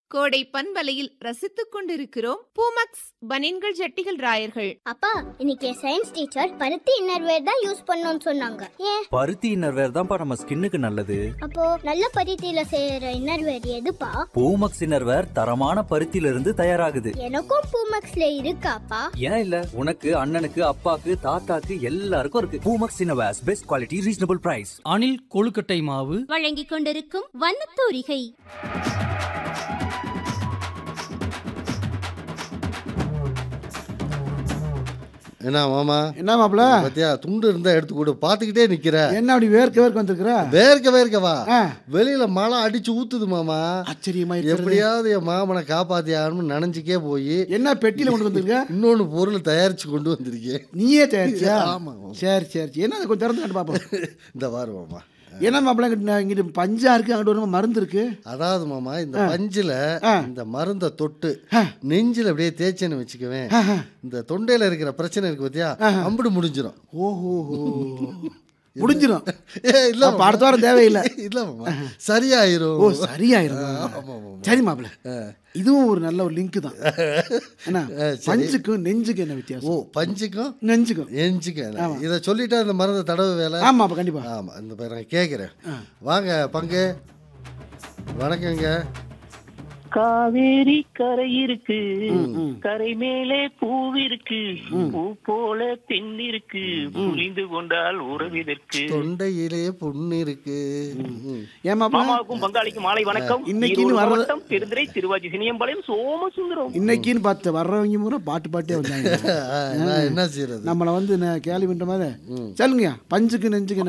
கோடை பண்பலையில் ரசித்துக் கொண்டிருக்கிறோம் பூமக்ஸ் பனின்கள் ஜட்டிகள் ராயர்கள் அப்பா இன்னைக்கு சயின்ஸ் டீச்சர் பருத்தி இன்னர்வேர் தான் யூஸ் பண்ணணும்னு சொன்னாங்க ஏன் பருத்தி இன்னர்வேர் தான்ப்பா நம்ம ஸ்கின்னுக்கு நல்லது அப்போ நல்ல பருத்தியில செய்யற இன்னர்வேர் எதுப்பா பூமக்ஸ் இன்னர்வேர் தரமான பருத்தியில இருந்து தயாராகுது எனக்கும் பூமக்ஸ்ல இருக்காப்பா ஏன் இல்ல உனக்கு அண்ணனுக்கு அப்பாக்கு தாத்தாக்கு எல்லாருக்கும் இருக்கு Poomex innerwears best quality reasonable price Anil கொழுக்கட்டை மாவு வழங்கிக் கொண்டிருக்கும் வண்ணத்தூரிகை என்ன மாமா என்ன மாப்பிள பாத்தியா துண்டு இருந்தா எடுத்து கொடு பாத்துக்கிட்டே நிக்கிற என்ன அப்படி வேர்க்க வேர்க்க வந்திருக்கிற வேர்க்க வேர்க்கவா ஆ. வெளியில மழை அடிச்சு ஊத்துது மாமா ஆச்சரியமா இருக்கிறது. எப்படியாவது என் மாமனை காப்பாத்தி ஆகணும்னு நினைச்சுக்கே போய் என்ன பெட்டியில கொண்டு வந்திருக்க இன்னொன்னு பொருள் தயாரிச்சு கொண்டு வந்திருக்கேன் நீயே தயாரிச்சியா ஆமா, ஆமா. சரி சரி சரி என்ன அதை கொஞ்சம் திறந்து காட்டு பாப்போம் இந்த வாரு மாமா என்ன மாப்பிள இங்கிட்டு இங்கிட்டு பஞ்சா இருக்கு அங்கிட்டு ஒரு மருந்து இருக்கு அதாவது மாமா இந்த பஞ்சுல ஆ. இந்த மருந்தை தொட்டு நெஞ்சில அப்படியே தேய்ச்சேன்னு வச்சுக்குவேன் இந்த தொண்டையில இருக்கிற பிரச்சனை இருக்கு பாத்தியா அம்புடு முடிஞ்சிடும் ஓஹோ முடிஞ்சிடும் ஏ இல்ல அப்ப அடுத்த வாரம் தேவையில்லை. இல்ல மாமா சரியாயிரும் ஓ சரியாயிரும் ஆமா, ஆமா. சரி மாப்பிள இதுவும் ஒரு நல்ல ஒரு லிங்க் தான் என்ன சரி. பஞ்சுக்கும் நெஞ்சுக்கும் என்ன ஓ வித்தியாசம் பஞ்சுக்கும் நெஞ்சுக்கும் எஞ்சிக்க இதை சொல்லிட்டா இந்த மருந்தை தடவை வேலை ஆமா அப்ப கண்டிப்பா ஆமா இந்த பேர் நான் கேட்குறேன் வாங்க பங்கு வணக்கங்க காவேரி கரை இருக்கு கரை மேலே பூவிருக்கு பூ போல பெண் இருக்கு புரிந்து கொண்டால் உறவிதற்கு தொண்டையிலே புண்ணு இருக்கு ம். ஏன் மாப்பிள மாமாவுக்கும் பங்காளிக்கும் மாலை வணக்கம் இன்னைக்கு ஈரோடு வர்றது- மாவட்டம் பெருந்துறை திருவாச்சி சினியம்பாளையம் சோமசுந்தரம் இன்னைக்குன்னு பார்த்து வர்றவங்க பூரா பாட்டு பாட்டே வந்தாங்க ஆ, நான் என்ன செய்யறது நம்மளை வந்து ந- கேலி பண்ற மாதிரி சொல்லுங்கய்யா பஞ்சுக்கு நெஞ்சுக்கு என்ன